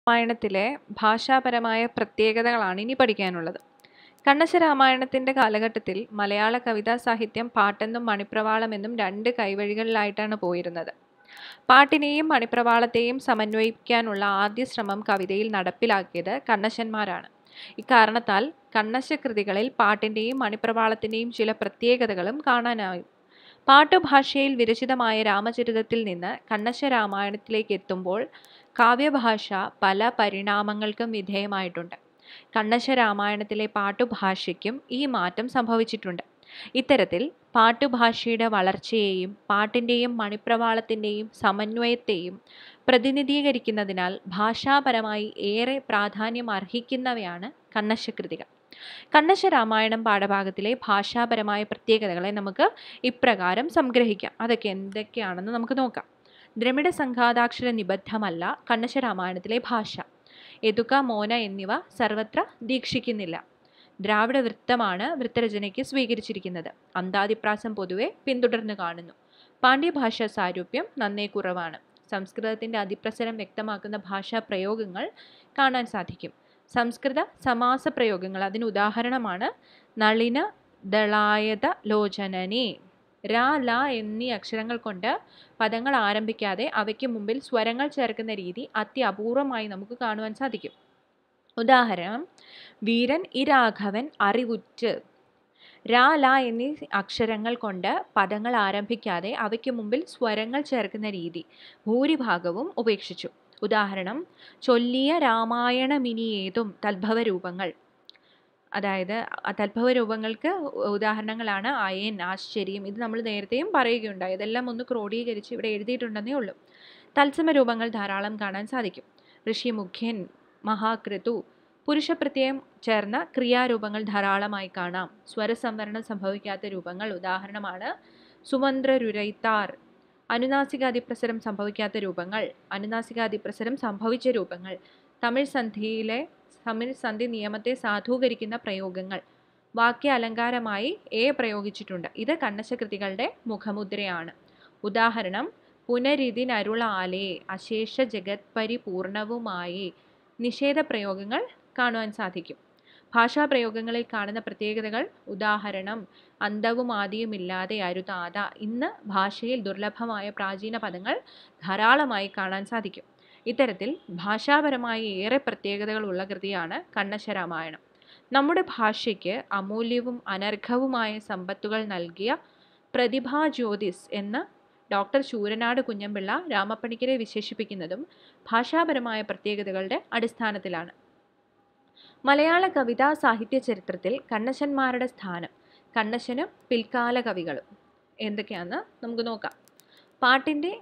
രാമായണത്തിലെ ഭാഷാപരമായ പ്രത്യേകതകളാണ് ഇനി പഠിക്കാനുള്ളത് കണ്ണശ രാമായണത്തിൻ്റെ കാലഘട്ടത്തിൽ മലയാള കവിതാ സാഹിത്യം പാട്ടെന്നും മണിപ്രവാളമെന്നും രണ്ട് കൈവഴികളിലായിട്ടാണ് പോയിരുന്നത് പാട്ടിനെയും മണിപ്രവാളത്തെയും സമന്വയിപ്പിക്കാനുള്ള ആദ്യ ശ്രമം കവിതയിൽ നടപ്പിലാക്കിയത് കണ്ണശന്മാരാണ് ഇക്കാരണത്താൽ കണ്ണശ കൃതികളിൽ പാട്ടിൻ്റെയും മണിപ്രവാളത്തിൻ്റെയും ചില പ്രത്യേകതകളും കാണാനായും പാട്ടുഭാഷയിൽ വിരചിതമായ രാമചരിതത്തിൽ നിന്ന് കണ്ണശ രാമായണത്തിലേക്ക് എത്തുമ്പോൾ കാവ്യഭാഷ പല പരിണാമങ്ങൾക്കും വിധേയമായിട്ടുണ്ട് കണ്ണശ രാമായണത്തിലെ പാട്ടുഭാഷയ്ക്കും ഈ മാറ്റം സംഭവിച്ചിട്ടുണ്ട് ഇത്തരത്തിൽ പാട്ടുഭാഷയുടെ വളർച്ചയെയും പാട്ടിൻ്റെയും മണിപ്രവാളത്തിൻ്റെയും സമന്വയത്തെയും പ്രതിനിധീകരിക്കുന്നതിനാൽ ഭാഷാപരമായി ഏറെ പ്രാധാന്യം അർഹിക്കുന്നവയാണ് കണ്ണശകൃതികൾ കണ്ണശ രാമായണം പാഠഭാഗത്തിലെ ഭാഷാപരമായ പ്രത്യേകതകളെ നമുക്ക് ഇപ്രകാരം സംഗ്രഹിക്കാം അതൊക്കെ എന്തൊക്കെയാണെന്ന് നമുക്ക് നോക്കാം ദ്രമിഡ സംഘാതാക്ഷര നിബദ്ധമല്ല കണ്ണശ രാമായണത്തിലെ ഭാഷ എതുക മോന എന്നിവ സർവത്ര ദീക്ഷിക്കുന്നില്ല ദ്രാവിഡ വൃത്തമാണ് വൃത്തരചനയ്ക്ക് സ്വീകരിച്ചിരിക്കുന്നത് അന്താതിപ്രാസം പൊതുവെ പിന്തുടർന്ന് കാണുന്നു പാണ്ഡ്യഭാഷ സാരൂപ്യം നന്നേ കുറവാണ് സംസ്കൃതത്തിൻ്റെ അതിപ്രസരം വ്യക്തമാക്കുന്ന ഭാഷാ പ്രയോഗങ്ങൾ കാണാൻ സാധിക്കും സംസ്കൃത സമാസ പ്രയോഗങ്ങൾ അതിന് ഉദാഹരണമാണ് നളിന ദളായത ലോചനനെ ര ല എന്നീ അക്ഷരങ്ങൾ കൊണ്ട് പദങ്ങൾ ആരംഭിക്കാതെ അവയ്ക്ക് മുമ്പിൽ സ്വരങ്ങൾ ചേർക്കുന്ന രീതി അത്യപൂർവമായി നമുക്ക് കാണുവാൻ സാധിക്കും ഉദാഹരണം വീരൻ ഇരാഘവൻ അറിവുറ്റ് രാ ല എന്നീ അക്ഷരങ്ങൾ കൊണ്ട് പദങ്ങൾ ആരംഭിക്കാതെ അവയ്ക്ക് മുമ്പിൽ സ്വരങ്ങൾ ചേർക്കുന്ന രീതി ഭൂരിഭാഗവും ഉപേക്ഷിച്ചു ഉദാഹരണം ചൊല്ലിയ രാമായണമിനിയേതും തദ്ഭവ രൂപങ്ങൾ അതായത് തദ്ഭവ രൂപങ്ങൾക്ക് ഉദാഹരണങ്ങളാണ് അയൻ ആശ്ചര്യം ഇത് നമ്മൾ നേരത്തെയും പറയുകയുണ്ടായി ഇതെല്ലാം ഒന്ന് ക്രോഡീകരിച്ച് ഇവിടെ എഴുതിയിട്ടുണ്ടെന്നേ ഉള്ളൂ തത്സമ രൂപങ്ങൾ ധാരാളം കാണാൻ സാധിക്കും ഋഷി മുഖ്യൻ മഹാകൃതു പുരുഷപ്രത്യയം ചേർന്ന ക്രിയാരൂപങ്ങൾ ധാരാളമായി കാണാം സ്വരസംവരണം സംഭവിക്കാത്ത രൂപങ്ങൾ ഉദാഹരണമാണ് സുമന്ത്രരുരൈത്താർ അനുനാസികാതിപ്രസരം സംഭവിക്കാത്ത രൂപങ്ങൾ അനുനാസികാതിപ്രസരം സംഭവിച്ച രൂപങ്ങൾ തമിഴ് സന്ധിയിലെ തമിഴ് സന്ധി നിയമത്തെ സാധൂകരിക്കുന്ന പ്രയോഗങ്ങൾ വാക്യ അലങ്കാരമായി എ പ്രയോഗിച്ചിട്ടുണ്ട് ഇത് കണ്ണശകൃതികളുടെ മുഖമുദ്രയാണ് ഉദാഹരണം പുനരിതിനരുളാലേ അശേഷ ജഗത് പരിപൂർണവുമായി നിഷേധ പ്രയോഗങ്ങൾ കാണുവാൻ സാധിക്കും ഭാഷാപ്രയോഗങ്ങളിൽ കാണുന്ന പ്രത്യേകതകൾ ഉദാഹരണം അന്തവും ആദിയുമില്ലാതെ അരുതാത ഇന്ന് ഭാഷയിൽ ദുർലഭമായ പ്രാചീന പദങ്ങൾ ധാരാളമായി കാണാൻ സാധിക്കും ഇത്തരത്തിൽ ഭാഷാപരമായി ഏറെ പ്രത്യേകതകളുള്ള കൃതിയാണ് കണ്ണശ രാമായണം നമ്മുടെ ഭാഷയ്ക്ക് അമൂല്യവും അനർഘവുമായ സമ്പത്തുകൾ നൽകിയ പ്രതിഭാജ്യോതിസ് എന്ന് ഡോക്ടർ ശൂരനാട് കുഞ്ഞമ്പിള്ള രാമപ്പണിക്കരെ വിശേഷിപ്പിക്കുന്നതും ഭാഷാപരമായ പ്രത്യേകതകളുടെ അടിസ്ഥാനത്തിലാണ് മലയാള കവിതാ സാഹിത്യ ചരിത്രത്തിൽ കണ്ണശന്മാരുടെ സ്ഥാനം കണ്ണശനും പിൽക്കാല കവികളും എന്തൊക്കെയാണെന്ന് നമുക്ക് നോക്കാം പാട്ടിൻ്റെ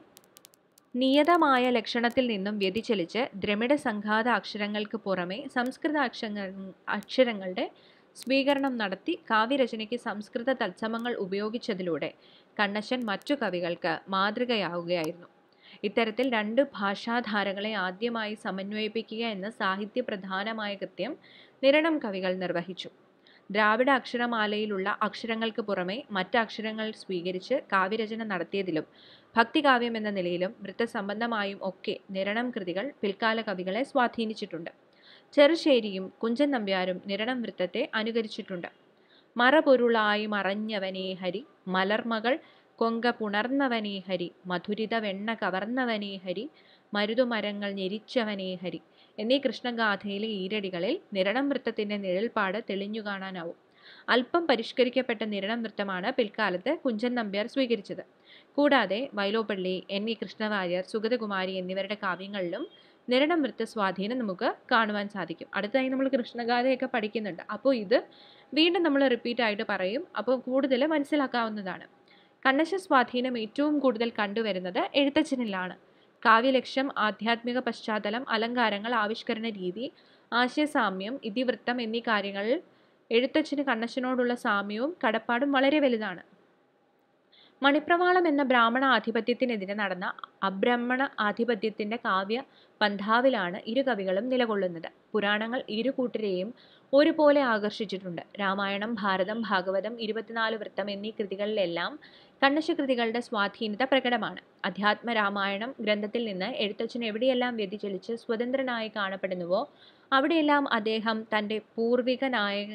നിയതമായ ലക്ഷണത്തിൽ നിന്നും വ്യതിചലിച്ച് ദ്രമിഡ സംഘാത അക്ഷരങ്ങൾക്ക് പുറമെ സംസ്കൃത അക്ഷര അക്ഷരങ്ങളുടെ സ്വീകരണം നടത്തി കാവ്യരചനയ്ക്ക് സംസ്കൃത തത്സമങ്ങൾ ഉപയോഗിച്ചതിലൂടെ കണ്ണശൻ മറ്റു കവികൾക്ക് മാതൃകയാവുകയായിരുന്നു ഇത്തരത്തിൽ രണ്ട് ഭാഷാധാരകളെ ആദ്യമായി സമന്വയിപ്പിക്കുക എന്ന സാഹിത്യ പ്രധാനമായ കൃത്യം നിരണം കവികൾ നിർവഹിച്ചു ദ്രാവിഡ അക്ഷരമാലയിലുള്ള അക്ഷരങ്ങൾക്ക് പുറമെ മറ്റ് അക്ഷരങ്ങൾ സ്വീകരിച്ച് കാവ്യരചന നടത്തിയതിലും ഭക്തികാവ്യം എന്ന നിലയിലും വൃത്തസംബന്ധമായും ഒക്കെ നിരണം കൃതികൾ പിൽക്കാല കവികളെ സ്വാധീനിച്ചിട്ടുണ്ട് ചെറുശ്ശേരിയും കുഞ്ചൻ നമ്പ്യാരും നിരണം വൃത്തത്തെ അനുകരിച്ചിട്ടുണ്ട് മറപൊരുളായി മറഞ്ഞവനേ ഹരി മലർമകൾ കൊങ്ക പുണർന്നവനേ ഹരി മധുരിത വെണ്ണ കവർന്നവനേ ഹരി മരുതുമരങ്ങൾ ഞെരിച്ചവനേ ഹരി എന്നീ കൃഷ്ണഗാഥയിലെ ഈരടികളിൽ നിരണം വൃത്തത്തിൻ്റെ നിഴൽപ്പാട് തെളിഞ്ഞു കാണാനാവും അല്പം പരിഷ്കരിക്കപ്പെട്ട നിരണം നൃത്തമാണ് പിൽക്കാലത്ത് കുഞ്ചൻ നമ്പ്യാർ സ്വീകരിച്ചത് കൂടാതെ വൈലോപ്പള്ളി എൻ വി കൃഷ്ണവാര്യർ സുഗതകുമാരി എന്നിവരുടെ കാവ്യങ്ങളിലും നിരണം നൃത്ത സ്വാധീനം നമുക്ക് കാണുവാൻ സാധിക്കും അടുത്തതായി നമ്മൾ കൃഷ്ണഗാഥയൊക്കെ പഠിക്കുന്നുണ്ട് അപ്പോൾ ഇത് വീണ്ടും നമ്മൾ റിപ്പീറ്റ് ആയിട്ട് പറയും അപ്പോൾ കൂടുതൽ മനസ്സിലാക്കാവുന്നതാണ് കണ്ണശ സ്വാധീനം ഏറ്റവും കൂടുതൽ കണ്ടുവരുന്നത് എഴുത്തച്ഛനിലാണ് കാവ്യലക്ഷ്യം ആധ്യാത്മിക പശ്ചാത്തലം അലങ്കാരങ്ങൾ ആവിഷ്കരണ രീതി ആശയസാമ്യം ഇതിവൃത്തം എന്നീ കാര്യങ്ങളിൽ എഴുത്തച്ഛന് കണ്ണശനോടുള്ള സാമ്യവും കടപ്പാടും വളരെ വലുതാണ് മണിപ്രവാളം എന്ന ബ്രാഹ്മണ ആധിപത്യത്തിനെതിരെ നടന്ന അബ്രാഹ്മണ ആധിപത്യത്തിന്റെ കാവ്യ പന്ഥാവിലാണ് ഇരു കവികളും നിലകൊള്ളുന്നത് പുരാണങ്ങൾ ഇരു കൂട്ടരെയും ഒരുപോലെ ആകർഷിച്ചിട്ടുണ്ട് രാമായണം ഭാരതം ഭാഗവതം ഇരുപത്തിനാല് വൃത്തം എന്നീ കൃതികളിലെല്ലാം കണ്ണശ കൃതികളുടെ സ്വാധീനത പ്രകടമാണ് അധ്യാത്മ രാമായണം ഗ്രന്ഥത്തിൽ നിന്ന് എഴുത്തച്ഛൻ എവിടെയെല്ലാം വ്യതിചലിച്ച് സ്വതന്ത്രനായി കാണപ്പെടുന്നുവോ അവിടെയെല്ലാം അദ്ദേഹം തൻ്റെ പൂർവിക നായക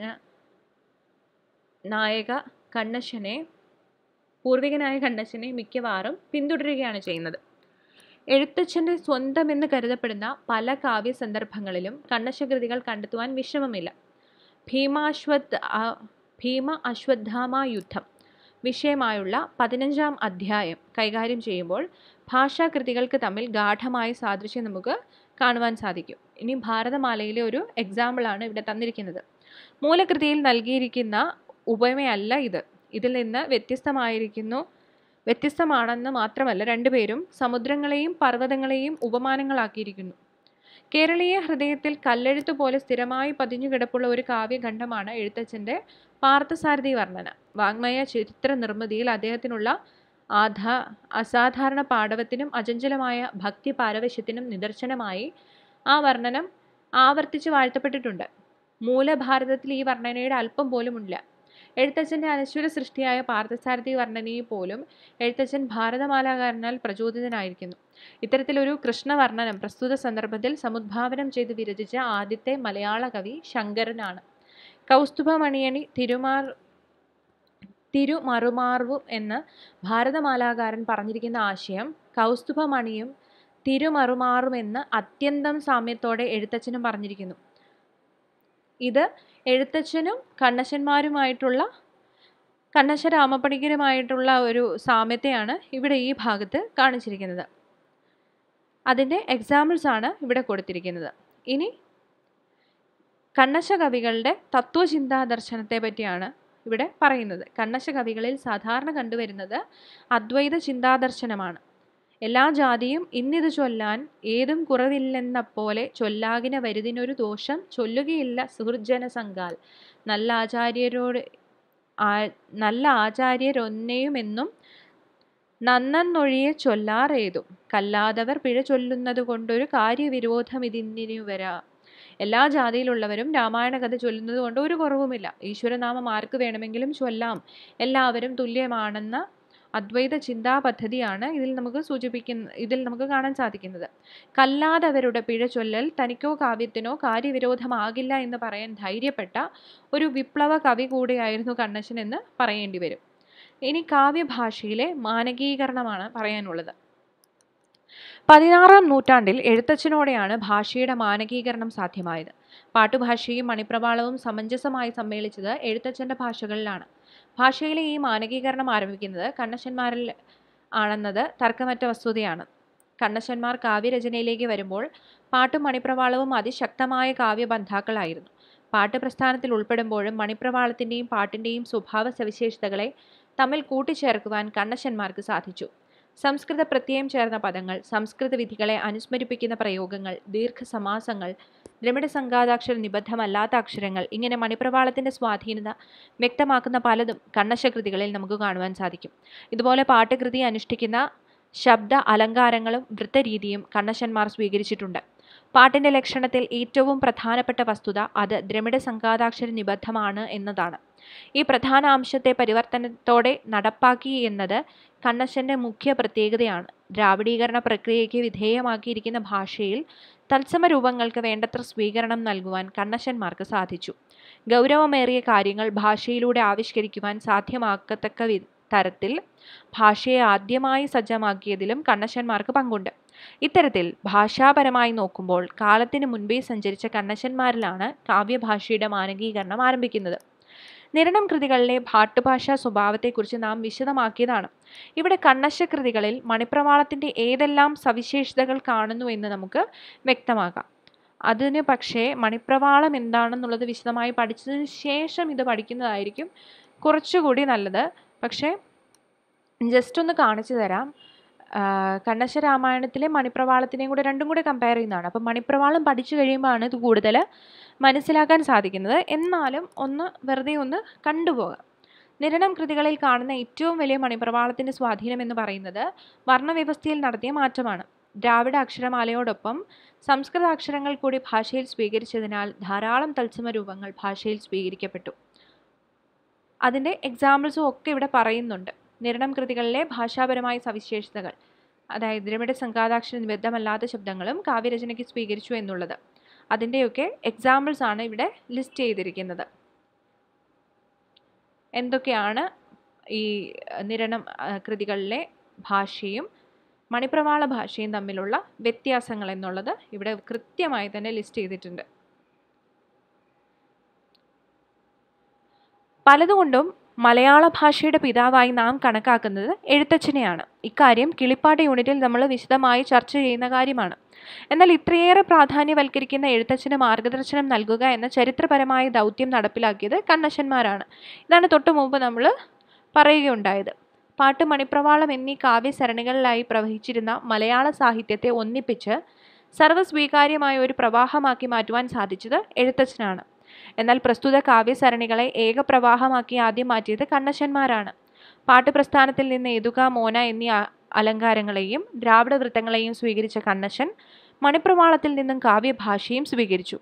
നായക കണ്ണശനെ പൂർവികനായ കണ്ണശനെ മിക്കവാറും പിന്തുടരുകയാണ് ചെയ്യുന്നത് എഴുത്തച്ഛൻ്റെ സ്വന്തമെന്ന് കരുതപ്പെടുന്ന പല കാവ്യ സന്ദർഭങ്ങളിലും കണ്ണശകൃതികൾ കണ്ടെത്തുവാൻ വിഷമമില്ല ഭീമാശ്വത് ഭീമ അശ്വത്ഥാമ യുദ്ധം വിഷയമായുള്ള പതിനഞ്ചാം അധ്യായം കൈകാര്യം ചെയ്യുമ്പോൾ ഭാഷാകൃതികൾക്ക് തമ്മിൽ ഗാഠമായ സാദൃശ്യം നമുക്ക് കാണുവാൻ സാധിക്കും ഇനി ഭാരതമാലയിലെ ഒരു എക്സാമ്പിളാണ് ഇവിടെ തന്നിരിക്കുന്നത് മൂലകൃതിയിൽ നൽകിയിരിക്കുന്ന ഉപമയല്ല ഇത് ഇതിൽ നിന്ന് വ്യത്യസ്തമായിരിക്കുന്നു വ്യത്യസ്തമാണെന്ന് മാത്രമല്ല രണ്ടുപേരും സമുദ്രങ്ങളെയും പർവ്വതങ്ങളെയും ഉപമാനങ്ങളാക്കിയിരിക്കുന്നു കേരളീയ ഹൃദയത്തിൽ കല്ലെഴുത്ത് പോലെ സ്ഥിരമായി പതിഞ്ഞു കിടപ്പുള്ള ഒരു കാവ്യഖണ്ഡമാണ് എഴുത്തച്ഛൻ്റെ പാർത്ഥസാരഥി വർണ്ണന വാങ്മയ ചിത്ര നിർമ്മിതിയിൽ അദ്ദേഹത്തിനുള്ള ആധാ അസാധാരണ പാടവത്തിനും അചഞ്ചലമായ ഭക്തി പാരവശ്യത്തിനും നിദർശനമായി ആ വർണ്ണനം ആവർത്തിച്ച് വാഴ്ത്തപ്പെട്ടിട്ടുണ്ട് മൂലഭാരതത്തിൽ ഈ വർണ്ണനയുടെ അല്പം പോലുമില്ല എഴുത്തച്ഛൻ്റെ അനശ്വര സൃഷ്ടിയായ പാർത്ഥസാരഥി വർണ്ണനയെ പോലും എഴുത്തച്ഛൻ ഭാരതമാലാകാരനാൽ പ്രചോദിതനായിരിക്കുന്നു ഇത്തരത്തിലൊരു കൃഷ്ണവർണ്ണനം പ്രസ്തുത സന്ദർഭത്തിൽ സമുദ്ഭാവനം ചെയ്ത് വിരചിച്ച ആദ്യത്തെ മലയാള കവി ശങ്കരനാണ് കൗസ്തുഭമണിയണി തിരുമാർ തിരുമറുമാർവും എന്ന് ഭാരതമാലാകാരൻ പറഞ്ഞിരിക്കുന്ന ആശയം കൗസ്തുഭമണിയും തിരുമറുമാറും എന്ന് അത്യന്തം സാമ്യത്തോടെ എഴുത്തച്ഛനും പറഞ്ഞിരിക്കുന്നു ഇത് എഴുത്തച്ഛനും കണ്ണശന്മാരുമായിട്ടുള്ള കണ്ണശ രാമപ്പണിക്കരുമായിട്ടുള്ള ഒരു സാമ്യത്തെയാണ് ഇവിടെ ഈ ഭാഗത്ത് കാണിച്ചിരിക്കുന്നത് അതിൻ്റെ എക്സാമ്പിൾസ് ആണ് ഇവിടെ കൊടുത്തിരിക്കുന്നത് ഇനി കണ്ണശ കവികളുടെ തത്വചിന്താ ദർശനത്തെ പറ്റിയാണ് ഇവിടെ പറയുന്നത് കണ്ണശ കവികളിൽ സാധാരണ കണ്ടുവരുന്നത് അദ്വൈത ചിന്താദർശനമാണ് എല്ലാ ജാതിയും ഇന്നിത് ചൊല്ലാൻ ഏതും കുറവില്ലെന്ന പോലെ ചൊല്ലാകിന വരുതിനൊരു ദോഷം ചൊല്ലുകയില്ല സുഹൃജന സംഘാൽ നല്ല ആചാര്യരോട് നല്ല ആചാര്യരൊന്നെയുമെന്നും നന്നൊഴിയെ ചൊല്ലാറേതും കല്ലാതവർ പിഴ ചൊല്ലുന്നത് കൊണ്ടൊരു കാര്യവിരോധം ഇതിന്നിനു വരാ എല്ലാ ജാതിയിലുള്ളവരും രാമായണ കഥ ചൊല്ലുന്നത് കൊണ്ട് ഒരു കുറവുമില്ല ഈശ്വരനാമം ആർക്ക് വേണമെങ്കിലും ചൊല്ലാം എല്ലാവരും തുല്യമാണെന്ന അദ്വൈത ചിന്താ പദ്ധതിയാണ് ഇതിൽ നമുക്ക് സൂചിപ്പിക്കുന്ന ഇതിൽ നമുക്ക് കാണാൻ സാധിക്കുന്നത് കല്ലാതവരുടെ പിഴ ചൊല്ലൽ തനിക്കോ കാവ്യത്തിനോ കാര്യവിരോധമാകില്ല എന്ന് പറയാൻ ധൈര്യപ്പെട്ട ഒരു വിപ്ലവ കവി കൂടെയായിരുന്നു കണ്ണശൻ എന്ന് പറയേണ്ടി വരും ഇനി കാവ്യഭാഷയിലെ മാനകീകരണമാണ് പറയാനുള്ളത് പതിനാറാം നൂറ്റാണ്ടിൽ എഴുത്തച്ഛനോടെയാണ് ഭാഷയുടെ മാനകീകരണം സാധ്യമായത് പാട്ടുഭാഷയും മണിപ്രവാളവും സമഞ്ജസമായി സമ്മേളിച്ചത് എഴുത്തച്ഛൻ്റെ ഭാഷകളിലാണ് ഭാഷയിലെ ഈ മാനകീകരണം ആരംഭിക്കുന്നത് കണ്ണശന്മാരിൽ ആണെന്നത് തർക്കമറ്റ വസ്തുതയാണ് കണ്ണശന്മാർ കാവ്യരചനയിലേക്ക് വരുമ്പോൾ പാട്ടും മണിപ്രവാളവും അതിശക്തമായ കാവ്യബന്ധാക്കളായിരുന്നു പാട്ട് പ്രസ്ഥാനത്തിൽ ഉൾപ്പെടുമ്പോഴും മണിപ്രവാളത്തിൻ്റെയും പാട്ടിൻ്റെയും സ്വഭാവ സവിശേഷതകളെ തമ്മിൽ കൂട്ടിച്ചേർക്കുവാൻ കണ്ണശന്മാർക്ക് സാധിച്ചു സംസ്കൃത പ്രത്യയം ചേർന്ന പദങ്ങൾ സംസ്കൃത വിധികളെ അനുസ്മരിപ്പിക്കുന്ന പ്രയോഗങ്ങൾ ദീർഘസമാസങ്ങൾ ദ്രമിഡ സംഘാതാക്ഷര നിബദ്ധമല്ലാത്ത അക്ഷരങ്ങൾ ഇങ്ങനെ മണിപ്രവാളത്തിൻ്റെ സ്വാധീനത വ്യക്തമാക്കുന്ന പലതും കണ്ണശകൃതികളിൽ നമുക്ക് കാണുവാൻ സാധിക്കും ഇതുപോലെ പാട്ടുകൃതി അനുഷ്ഠിക്കുന്ന ശബ്ദ അലങ്കാരങ്ങളും വൃത്തരീതിയും കണ്ണശന്മാർ സ്വീകരിച്ചിട്ടുണ്ട് പാട്ടിൻ്റെ ലക്ഷണത്തിൽ ഏറ്റവും പ്രധാനപ്പെട്ട വസ്തുത അത് ദ്രമിഡ സംഘാതാക്ഷര നിബദ്ധമാണ് എന്നതാണ് ഈ പ്രധാന അംശത്തെ പരിവർത്തനത്തോടെ നടപ്പാക്കി എന്നത് കണ്ണശൻ്റെ മുഖ്യ പ്രത്യേകതയാണ് ദ്രാവിഡീകരണ പ്രക്രിയയ്ക്ക് വിധേയമാക്കിയിരിക്കുന്ന ഭാഷയിൽ തത്സമ രൂപങ്ങൾക്ക് വേണ്ടത്ര സ്വീകരണം നൽകുവാൻ കണ്ണശന്മാർക്ക് സാധിച്ചു ഗൗരവമേറിയ കാര്യങ്ങൾ ഭാഷയിലൂടെ ആവിഷ്കരിക്കുവാൻ സാധ്യമാക്കത്തക്ക വി തരത്തിൽ ഭാഷയെ ആദ്യമായി സജ്ജമാക്കിയതിലും കണ്ണശന്മാർക്ക് പങ്കുണ്ട് ഇത്തരത്തിൽ ഭാഷാപരമായി നോക്കുമ്പോൾ കാലത്തിന് മുൻപേ സഞ്ചരിച്ച കണ്ണശന്മാരിലാണ് കാവ്യഭാഷയുടെ മാനകീകരണം ആരംഭിക്കുന്നത് നിരണം കൃതികളിലെ ഭാട്ടുഭാഷാ സ്വഭാവത്തെക്കുറിച്ച് നാം വിശദമാക്കിയതാണ് ഇവിടെ കണ്ണശ കൃതികളിൽ മണിപ്രവാളത്തിൻ്റെ ഏതെല്ലാം സവിശേഷതകൾ കാണുന്നു എന്ന് നമുക്ക് വ്യക്തമാക്കാം അതിന് പക്ഷേ മണിപ്രവാളം എന്താണെന്നുള്ളത് വിശദമായി പഠിച്ചതിന് ശേഷം ഇത് പഠിക്കുന്നതായിരിക്കും കുറച്ചുകൂടി നല്ലത് പക്ഷേ ജസ്റ്റ് ഒന്ന് കാണിച്ചു തരാം കണ്ണശ രാമായണത്തിലെ മണിപ്രവാളത്തിനെയും കൂടെ രണ്ടും കൂടെ കമ്പയർ ചെയ്യുന്നതാണ് അപ്പം മണിപ്രവാളം പഠിച്ചു കഴിയുമ്പോഴാണ് ഇത് കൂടുതൽ മനസ്സിലാക്കാൻ സാധിക്കുന്നത് എന്നാലും ഒന്ന് വെറുതെ ഒന്ന് കണ്ടുപോകാം നിരണം കൃതികളിൽ കാണുന്ന ഏറ്റവും വലിയ മണിപ്രവാളത്തിൻ്റെ സ്വാധീനം എന്ന് പറയുന്നത് വർണ്ണവ്യവസ്ഥയിൽ നടത്തിയ മാറ്റമാണ് ദ്രാവിഡ അക്ഷരമാലയോടൊപ്പം സംസ്കൃത അക്ഷരങ്ങൾ കൂടി ഭാഷയിൽ സ്വീകരിച്ചതിനാൽ ധാരാളം തത്സമ രൂപങ്ങൾ ഭാഷയിൽ സ്വീകരിക്കപ്പെട്ടു അതിൻ്റെ എക്സാമ്പിൾസും ഒക്കെ ഇവിടെ പറയുന്നുണ്ട് നിരണം കൃതികളിലെ ഭാഷാപരമായ സവിശേഷതകൾ അതായത് ദ്രമിഡ സംഘാതാക്ഷര നിബദ്ധമല്ലാത്ത ശബ്ദങ്ങളും കാവ്യരചനയ്ക്ക് സ്വീകരിച്ചു എന്നുള്ളത് അതിൻ്റെയൊക്കെ എക്സാമ്പിൾസ് ആണ് ഇവിടെ ലിസ്റ്റ് ചെയ്തിരിക്കുന്നത് എന്തൊക്കെയാണ് ഈ നിരണം കൃതികളിലെ ഭാഷയും മണിപ്രവാള ഭാഷയും തമ്മിലുള്ള വ്യത്യാസങ്ങൾ എന്നുള്ളത് ഇവിടെ കൃത്യമായി തന്നെ ലിസ്റ്റ് ചെയ്തിട്ടുണ്ട് പലതുകൊണ്ടും മലയാള ഭാഷയുടെ പിതാവായി നാം കണക്കാക്കുന്നത് എഴുത്തച്ഛനെയാണ് ഇക്കാര്യം കിളിപ്പാട്ട് യൂണിറ്റിൽ നമ്മൾ വിശദമായി ചർച്ച ചെയ്യുന്ന കാര്യമാണ് എന്നാൽ ഇത്രയേറെ പ്രാധാന്യവൽക്കരിക്കുന്ന എഴുത്തച്ഛന് മാർഗദർശനം നൽകുക എന്ന ചരിത്രപരമായ ദൗത്യം നടപ്പിലാക്കിയത് കണ്ണശന്മാരാണ് ഇതാണ് തൊട്ടു മുമ്പ് നമ്മൾ പറയുകയുണ്ടായത് പാട്ട് മണിപ്രവാളം എന്നീ കാവ്യസരണികളിലായി പ്രവഹിച്ചിരുന്ന മലയാള സാഹിത്യത്തെ ഒന്നിപ്പിച്ച് സർവ്വസ്വീകാര്യമായ ഒരു പ്രവാഹമാക്കി മാറ്റുവാൻ സാധിച്ചത് എഴുത്തച്ഛനാണ് എന്നാൽ പ്രസ്തുത കാവ്യസരണികളെ ഏകപ്രവാഹമാക്കി ആദ്യം മാറ്റിയത് കണ്ണശന്മാരാണ് പാട്ടുപ്രസ്ഥാനത്തിൽ നിന്ന് എതുക മോന എന്നീ അലങ്കാരങ്ങളെയും ദ്രാവിഡ വൃത്തങ്ങളെയും സ്വീകരിച്ച കണ്ണശൻ മണിപ്രവാളത്തിൽ നിന്നും കാവ്യഭാഷയും സ്വീകരിച്ചു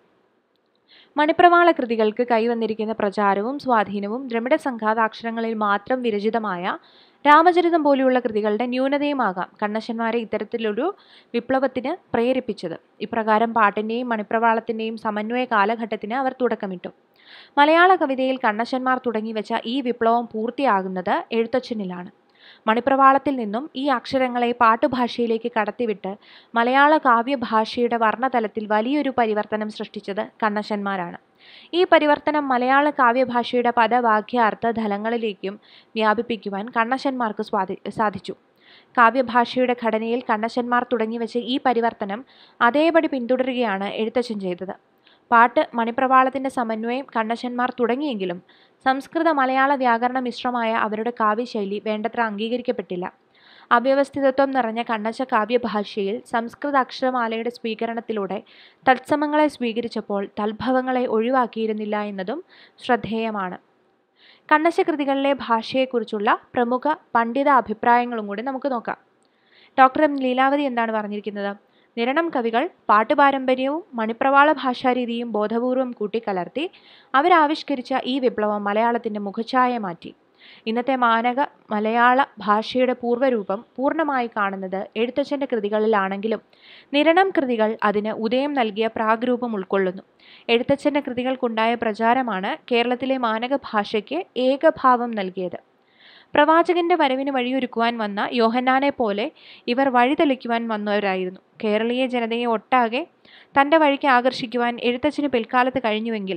മണിപ്രവാള കൃതികൾക്ക് കൈവന്നിരിക്കുന്ന പ്രചാരവും സ്വാധീനവും ദ്രമിഡ സംഘാതാക്ഷരങ്ങളിൽ മാത്രം വിരചിതമായ രാമചരിതം പോലെയുള്ള കൃതികളുടെ ന്യൂനതയുമാകാം കണ്ണശന്മാരെ ഇത്തരത്തിലൊരു വിപ്ലവത്തിന് പ്രേരിപ്പിച്ചത് ഇപ്രകാരം പാട്ടിൻ്റെയും മണിപ്രവാളത്തിൻ്റെയും സമന്വയ കാലഘട്ടത്തിന് അവർ തുടക്കമിട്ടു മലയാള കവിതയിൽ കണ്ണശന്മാർ തുടങ്ങിവെച്ച ഈ വിപ്ലവം പൂർത്തിയാകുന്നത് എഴുത്തച്ഛനിലാണ് മണിപ്രവാളത്തിൽ നിന്നും ഈ അക്ഷരങ്ങളെ പാട്ടുഭാഷയിലേക്ക് കടത്തിവിട്ട് മലയാള കാവ്യഭാഷയുടെ വർണ്ണതലത്തിൽ വലിയൊരു പരിവർത്തനം സൃഷ്ടിച്ചത് കണ്ണശന്മാരാണ് ഈ പരിവർത്തനം മലയാള കാവ്യഭാഷയുടെ പദവാക്യ അർത്ഥതലങ്ങളിലേക്കും വ്യാപിപ്പിക്കുവാൻ കണ്ണശന്മാർക്ക് സ്വാധി സാധിച്ചു കാവ്യഭാഷയുടെ ഘടനയിൽ കണ്ണശന്മാർ തുടങ്ങിവെച്ച ഈ പരിവർത്തനം അതേപടി പിന്തുടരുകയാണ് എഴുത്തച്ഛൻ ചെയ്തത് പാട്ട് മണിപ്രവാളത്തിൻ്റെ സമന്വയം കണ്ണശന്മാർ തുടങ്ങിയെങ്കിലും സംസ്കൃത മലയാള വ്യാകരണ മിശ്രമായ അവരുടെ കാവ്യശൈലി വേണ്ടത്ര അംഗീകരിക്കപ്പെട്ടില്ല അവ്യവസ്ഥിതത്വം നിറഞ്ഞ കണ്ണശ കാവ്യഭാഷയിൽ സംസ്കൃത അക്ഷരമാലയുടെ സ്വീകരണത്തിലൂടെ തത്സമങ്ങളെ സ്വീകരിച്ചപ്പോൾ തൽഭവങ്ങളെ ഒഴിവാക്കിയിരുന്നില്ല എന്നതും ശ്രദ്ധേയമാണ് കണ്ണശകൃതികളിലെ ഭാഷയെക്കുറിച്ചുള്ള പ്രമുഖ പണ്ഡിത അഭിപ്രായങ്ങളും കൂടി നമുക്ക് നോക്കാം ഡോക്ടർ എം ലീലാവതി എന്താണ് പറഞ്ഞിരിക്കുന്നത് നിരണം കവികൾ പാട്ടുപാരമ്പര്യവും മണിപ്രവാള ഭാഷാരീതിയും ബോധപൂർവം കൂട്ടിക്കലർത്തി അവരാവിഷ്കരിച്ച ഈ വിപ്ലവം മലയാളത്തിൻ്റെ മുഖഛായ മാറ്റി ഇന്നത്തെ മാനക മലയാള ഭാഷയുടെ പൂർവ്വരൂപം പൂർണ്ണമായി കാണുന്നത് എഴുത്തച്ഛൻ്റെ കൃതികളിലാണെങ്കിലും നിരണം കൃതികൾ അതിന് ഉദയം നൽകിയ പ്രാഗ്രൂപം ഉൾക്കൊള്ളുന്നു എഴുത്തച്ഛൻ്റെ കൃതികൾക്കുണ്ടായ പ്രചാരമാണ് കേരളത്തിലെ മാനക ഭാഷയ്ക്ക് ഏകഭാവം നൽകിയത് പ്രവാചകന്റെ വരവിന് വഴിയൊരുക്കുവാൻ വന്ന യോഹന്നാനെ പോലെ ഇവർ വഴിതെളിക്കുവാൻ വന്നവരായിരുന്നു കേരളീയ ജനതയെ ഒട്ടാകെ തൻ്റെ വഴിക്ക് ആകർഷിക്കുവാൻ എഴുത്തച്ഛന് പിൽക്കാലത്ത് കഴിഞ്ഞുവെങ്കിൽ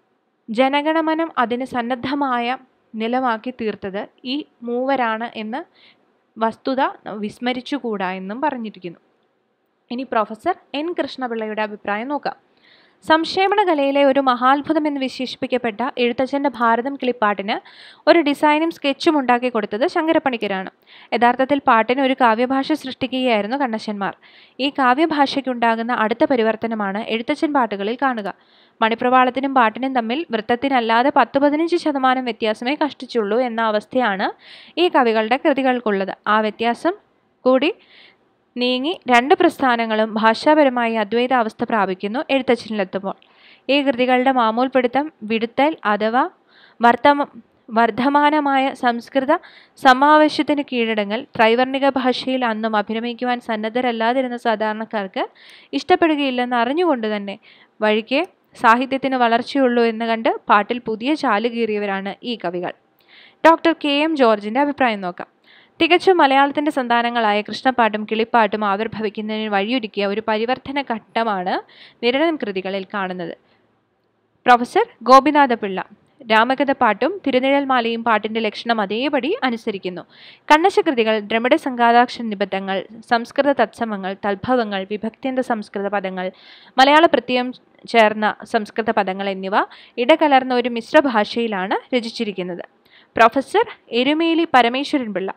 ജനഗണമനം അതിന് സന്നദ്ധമായ നിലമാക്കി തീർത്തത് ഈ മൂവരാണ് എന്ന് വസ്തുത വിസ്മരിച്ചുകൂടാ എന്നും പറഞ്ഞിരിക്കുന്നു ഇനി പ്രൊഫസർ എൻ കൃഷ്ണപിള്ളയുടെ അഭിപ്രായം നോക്കാം സംക്ഷേപണ കലയിലെ ഒരു മഹാത്ഭുതം എന്ന് വിശേഷിപ്പിക്കപ്പെട്ട എഴുത്തച്ഛൻ്റെ ഭാരതം കിളിപ്പാട്ടിന് ഒരു ഡിസൈനും സ്കെച്ചും ഉണ്ടാക്കി കൊടുത്തത് ശങ്കരപ്പണിക്കരാണ് യഥാർത്ഥത്തിൽ പാട്ടിന് ഒരു കാവ്യഭാഷ സൃഷ്ടിക്കുകയായിരുന്നു കണ്ണശന്മാർ ഈ കാവ്യഭാഷയ്ക്കുണ്ടാകുന്ന അടുത്ത പരിവർത്തനമാണ് എഴുത്തച്ഛൻ പാട്ടുകളിൽ കാണുക മണിപ്രവാളത്തിനും പാട്ടിനും തമ്മിൽ വൃത്തത്തിനല്ലാതെ പത്ത് പതിനഞ്ച് ശതമാനം വ്യത്യാസമേ കഷ്ടിച്ചുള്ളൂ എന്ന അവസ്ഥയാണ് ഈ കവികളുടെ കൃതികൾക്കുള്ളത് ആ വ്യത്യാസം കൂടി നീങ്ങി രണ്ട് പ്രസ്ഥാനങ്ങളും ഭാഷാപരമായി അദ്വൈത അവസ്ഥ പ്രാപിക്കുന്നു എഴുത്തച്ഛനിലെത്തുമ്പോൾ ഈ കൃതികളുടെ മാമൂൽപിടുത്തം വിടുത്തൽ അഥവാ വർത്തമ വർദ്ധമാനമായ സംസ്കൃത സമാവശ്യത്തിന് കീഴടങ്ങൽ ത്രൈവർണിക ഭാഷയിൽ അന്നും അഭിനമിക്കുവാൻ സന്നദ്ധരല്ലാതിരുന്ന സാധാരണക്കാർക്ക് ഇഷ്ടപ്പെടുകയില്ലെന്ന് അറിഞ്ഞുകൊണ്ട് തന്നെ വഴിക്ക് സാഹിത്യത്തിന് വളർച്ചയുള്ളൂ എന്ന് കണ്ട് പാട്ടിൽ പുതിയ ചാല് കീറിയവരാണ് ഈ കവികൾ ഡോക്ടർ കെ എം ജോർജിൻ്റെ അഭിപ്രായം നോക്കാം തികച്ചും മലയാളത്തിൻ്റെ സന്താനങ്ങളായ കൃഷ്ണപ്പാട്ടും കിളിപ്പാട്ടും ആവിർഭവിക്കുന്നതിന് വഴിയൊരുക്കിയ ഒരു പരിവർത്തന ഘട്ടമാണ് നിരണം കൃതികളിൽ കാണുന്നത് പ്രൊഫസർ ഗോപിനാഥ പിള്ള രാമകഥ പാട്ടും തിരുനിഴൽമാലയും പാട്ടിൻ്റെ ലക്ഷണം അതേപടി അനുസരിക്കുന്നു കണ്ണശകൃതികൾ ദ്രമിഡ സംഘാതാക്ഷര നിബദ്ധങ്ങൾ സംസ്കൃത തത്സമങ്ങൾ തൽഭവങ്ങൾ വിഭക്ത്യന്ത സംസ്കൃത പദങ്ങൾ മലയാള പ്രത്യയം ചേർന്ന സംസ്കൃത പദങ്ങൾ എന്നിവ ഇടകലർന്ന ഒരു മിശ്ര ഭാഷയിലാണ് രചിച്ചിരിക്കുന്നത് പ്രൊഫസർ എരുമേലി പരമേശ്വരൻ പിള്ള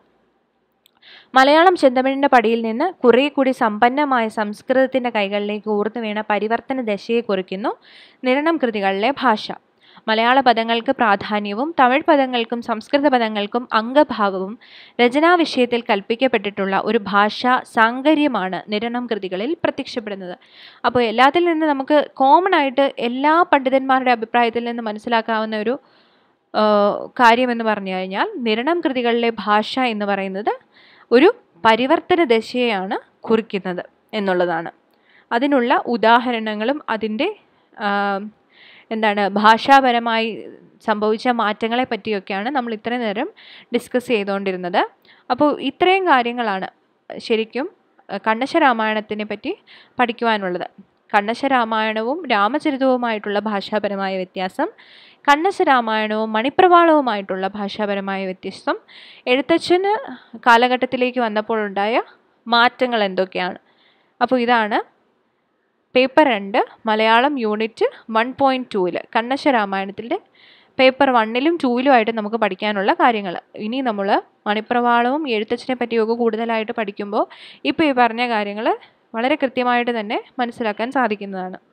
മലയാളം ചെന്തമിഴിൻ്റെ പടിയിൽ നിന്ന് കുറേ കൂടി സമ്പന്നമായ സംസ്കൃതത്തിൻ്റെ കൈകളിലേക്ക് ഊർന്നു വീണ പരിവർത്തന ദശയെ കുറിക്കുന്നു നിരണം കൃതികളിലെ ഭാഷ മലയാള പദങ്ങൾക്ക് പ്രാധാന്യവും തമിഴ് പദങ്ങൾക്കും സംസ്കൃത പദങ്ങൾക്കും അംഗഭാവവും രചനാ വിഷയത്തിൽ കൽപ്പിക്കപ്പെട്ടിട്ടുള്ള ഒരു ഭാഷാ സാങ്കര്യമാണ് നിരണം കൃതികളിൽ പ്രത്യക്ഷപ്പെടുന്നത് അപ്പോൾ എല്ലാത്തിൽ നിന്ന് നമുക്ക് കോമൺ ആയിട്ട് എല്ലാ പണ്ഡിതന്മാരുടെ അഭിപ്രായത്തിൽ നിന്ന് മനസ്സിലാക്കാവുന്ന ഒരു ആ, കാര്യമെന്ന് പറഞ്ഞു കഴിഞ്ഞാൽ നിരണം കൃതികളിലെ ഭാഷ എന്ന് പറയുന്നത് ഒരു പരിവർത്തന ദശയെയാണ് കുറിക്കുന്നത് എന്നുള്ളതാണ് അതിനുള്ള ഉദാഹരണങ്ങളും അതിൻ്റെ ആ, എന്താണ് ഭാഷാപരമായി സംഭവിച്ച മാറ്റങ്ങളെ പറ്റിയൊക്കെയാണ് നമ്മൾ ഇത്രയും നേരം ഡിസ്കസ് ചെയ്തുകൊണ്ടിരുന്നത് അപ്പോൾ ഇത്രയും കാര്യങ്ങളാണ് ശരിക്കും അഹ് കണ്ണശ രാമായണത്തിനെ പറ്റി പഠിക്കുവാനുള്ളത് കണ്ണശ രാമായണവും രാമചരിതവുമായിട്ടുള്ള ഭാഷാപരമായ വ്യത്യാസം കണ്ണശ രാമായണവും മണിപ്രവാളവുമായിട്ടുള്ള ഭാഷാപരമായ വ്യത്യാസം എഴുത്തച്ഛന് കാലഘട്ടത്തിലേക്ക് വന്നപ്പോഴുണ്ടായ മാറ്റങ്ങൾ എന്തൊക്കെയാണ് അപ്പോൾ ഇതാണ് പേപ്പർ രണ്ട് മലയാളം യൂണിറ്റ് വൺ പോയിൻറ്റ് ടൂവിൽ കണ്ണശ രാമായണത്തിൻ്റെ പേപ്പർ വണ്ണിലും ടൂവിലുമായിട്ട് നമുക്ക് പഠിക്കാനുള്ള കാര്യങ്ങൾ ഇനി നമ്മൾ മണിപ്രവാളവും എഴുത്തച്ഛനെ പറ്റിയൊക്കെ കൂടുതലായിട്ട് പഠിക്കുമ്പോൾ ഇപ്പോൾ ഈ പറഞ്ഞ കാര്യങ്ങൾ വളരെ കൃത്യമായിട്ട് തന്നെ മനസ്സിലാക്കാൻ സാധിക്കുന്നതാണ്